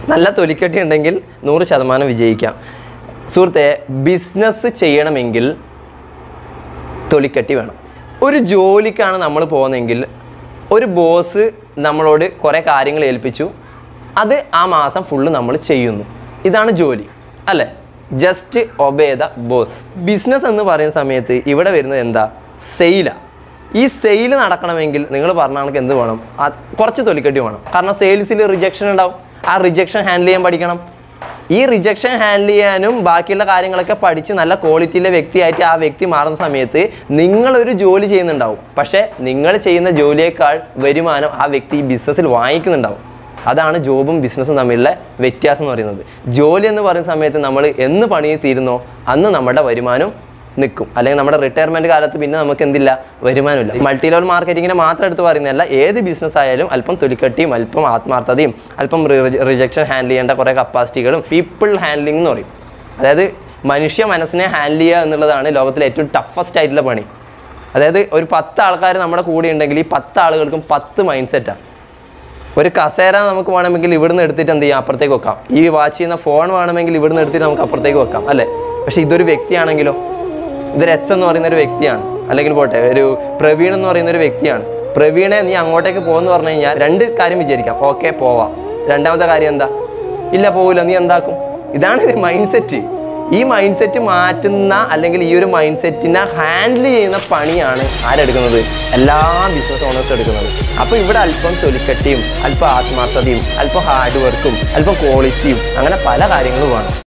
നല്ല തൊലിക്കട്ടി ഉണ്ടെങ്കിൽ നൂറ് ശതമാനം വിജയിക്കാം സുഹൃത്തെ ബിസിനസ് ചെയ്യണമെങ്കിൽ തൊലിക്കട്ടി വേണം ഒരു ജോലിക്കാണ് നമ്മൾ പോകുന്നതെങ്കിൽ ഒരു ബോസ് നമ്മളോട് കുറേ കാര്യങ്ങൾ ഏൽപ്പിച്ചു അത് ആ മാസം ഫുള്ള് നമ്മൾ ചെയ്യുന്നു ഇതാണ് ജോലി അല്ലേ just obey the boss business എന്ന് പറയുന്ന സമയത്ത് ഇവിടെ വരുന്നത് എന്താ സെയിലാണ് ഈ സെയിൽ നടക്കണമെങ്കിൽ നിങ്ങൾ പറഞ്ഞ കണക്ക് എന്ത് വേണം ആ കുറച്ച് തൊലിക്കട്ടി വേണം കാരണം സെയിൽസിൽ റിജക്ഷൻ ഉണ്ടാവും ആ റിജക്ഷൻ ഹാൻഡിൽ ചെയ്യാൻ പഠിക്കണം ഈ റിജക്ഷൻ ഹാൻഡിൽ ചെയ്യാനും ബാക്കിയുള്ള കാര്യങ്ങളൊക്കെ പഠിച്ച് നല്ല ക്വാളിറ്റിയിലെ വ്യക്തിയായിട്ട് ആ വ്യക്തി മാറുന്ന സമയത്ത് നിങ്ങളൊരു ജോലി ചെയ്യുന്നുണ്ടാവും പക്ഷേ നിങ്ങൾ ചെയ്യുന്ന ജോലിയേക്കാൾ വരുമാനം ആ വ്യക്തി ഈ ബിസിനസ്സിൽ വാങ്ങിക്കുന്നുണ്ടാവും അതാണ് ജോബും ബിസിനസ്സും തമ്മിലുള്ള വ്യത്യാസം എന്ന് പറയുന്നത് ജോലി എന്ന് പറയുന്ന സമയത്ത് നമ്മൾ എന്ന് പണി തീരുന്നോ അന്ന് നമ്മുടെ വരുമാനം നിൽക്കും അല്ലെങ്കിൽ നമ്മുടെ റിട്ടയർമെൻറ്റ് കാലത്ത് പിന്നെ നമുക്ക് എന്തില്ല വരുമാനമില്ല മൾട്ടി ലെവൽ മാർക്കറ്റിങ്ങിനെ മാത്രം എടുത്ത് പറയുന്നതല്ല ഏത് ബിസിനസ് ആയാലും അല്പം തൊലിക്കട്ടിയും അല്പം ആത്മാർത്ഥതയും അല്പം റിജക്ഷൻ ഹാൻഡിൽ ചെയ്യേണ്ട കുറേ കപ്പാസിറ്റികളും പീപ്പിൾ ഹാൻഡ്ലിംഗ് എന്ന് പറയും അതായത് മനുഷ്യ മനസ്സിനെ ഹാൻഡിൽ ചെയ്യുക എന്നുള്ളതാണ് ലോകത്തിലെ ഏറ്റവും ടഫസ്റ്റ് ആയിട്ടുള്ള പണി അതായത് ഒരു പത്ത് ആൾക്കാർ നമ്മുടെ കൂടെ ഉണ്ടെങ്കിൽ ഈ പത്ത് ആളുകൾക്കും പത്ത് മൈൻഡ് സെറ്റാണ് ഒരു കസേര നമുക്ക് വേണമെങ്കിൽ ഇവിടുന്ന് എടുത്തിട്ട് എന്ത് ചെയ്യാം അപ്പുറത്തേക്ക് വെക്കാം ഈ വാച്ച് ചെയ്യുന്ന ഫോൺ വേണമെങ്കിൽ ഇവിടുന്ന് എടുത്തിട്ട് നമുക്ക് അപ്പുറത്തേക്ക് വെക്കാം അല്ലേ പക്ഷെ ഇതൊരു വ്യക്തിയാണെങ്കിലോ ഇതൊരു എച്ച് എന്ന് പറയുന്ന ഒരു വ്യക്തിയാണ് അല്ലെങ്കിൽ പോട്ടെ ഒരു പ്രവീൺ എന്ന് പറയുന്ന ഒരു വ്യക്തിയാണ് പ്രവീണെ നീ അങ്ങോട്ടേക്ക് പോകുമെന്ന് പറഞ്ഞു കഴിഞ്ഞാൽ രണ്ട് കാര്യം വിചാരിക്കാം ഓക്കെ പോവാം രണ്ടാമത്തെ കാര്യം എന്താ ഇല്ല പോവില്ല നീ എന്താക്കും ഇതാണ് ഒരു മൈൻഡ് സെറ്റ് ഈ മൈൻഡ് സെറ്റ് മാറ്റുന്ന അല്ലെങ്കിൽ ഈ ഒരു മൈൻഡ് സെറ്റിനെ ഹാൻഡിൽ ചെയ്യുന്ന പണിയാണ് ആരെടുക്കുന്നത് എല്ലാ ബിസിനസ് ഓണേഴ്സും എടുക്കുന്നത് അപ്പോൾ ഇവിടെ അല്പം തൊലിക്കട്ടിയും അല്പം ആത്മാർത്ഥതയും അല്പം ഹാർഡ് വർക്കും അല്പം ക്വാളിറ്റിയും അങ്ങനെ പല കാര്യങ്ങളും വേണം